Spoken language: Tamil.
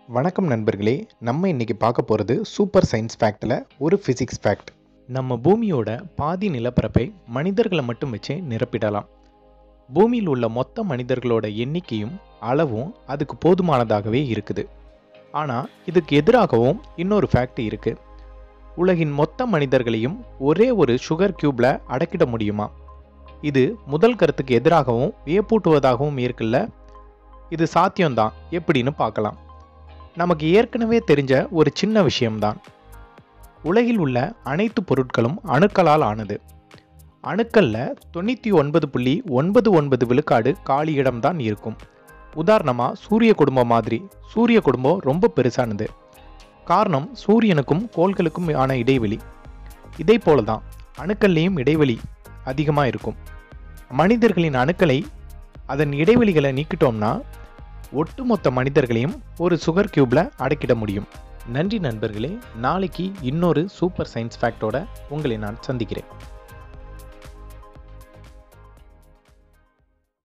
வணக்கம் நண்பர்களே நம்ம இன்னைக்கு பார்க்க போகிறது சூப்பர் சயின்ஸ் ஃபேக்டில் ஒரு ஃபிசிக்ஸ் ஃபேக்ட் நம்ம பூமியோட பாதி நிலப்பரப்பை மனிதர்களை மட்டும் வச்சே நிரப்பிடலாம் பூமியில் உள்ள மொத்த மனிதர்களோட எண்ணிக்கையும் அளவும் அதுக்கு போதுமானதாகவே இருக்குது ஆனால் இதுக்கு எதிராகவும் இன்னொரு ஃபேக்ட் இருக்கு உலகின் மொத்த மனிதர்களையும் ஒரே ஒரு சுகர் கியூப்ல அடக்கிட முடியுமா இது முதல் கருத்துக்கு எதிராகவும் வியப்பூட்டுவதாகவும் இருக்குல்ல இது சாத்தியம்தான் எப்படின்னு பார்க்கலாம் நமக்கு ஏற்கனவே தெரிஞ்ச ஒரு சின்ன விஷயம்தான் உலகில் உள்ள அனைத்து பொருட்களும் அணுக்களால் ஆனது அணுக்கல்ல தொண்ணூற்றி ஒன்பது புள்ளி ஒன்பது ஒன்பது விழுக்காடு காலி இடம்தான் இருக்கும் உதாரணமாக சூரிய குடும்பம் மாதிரி சூரிய குடும்பம் ரொம்ப பெருசானது காரணம் சூரியனுக்கும் கோள்களுக்கும் ஆன இடைவெளி இதே போல தான் அணுக்கள்லேயும் இடைவெளி அதிகமாக இருக்கும் மனிதர்களின் அணுக்களை அதன் இடைவெளிகளை நீக்கிட்டோம்னா ஒட்டுமொத்த மனிதர்களையும் ஒரு சுகர் கியூப்ல அடக்கிட முடியும் நன்றி நண்பர்களே நாளைக்கு இன்னொரு சூப்பர் சயின்ஸ் ஃபேக்டோட உங்களை நான் சந்திக்கிறேன்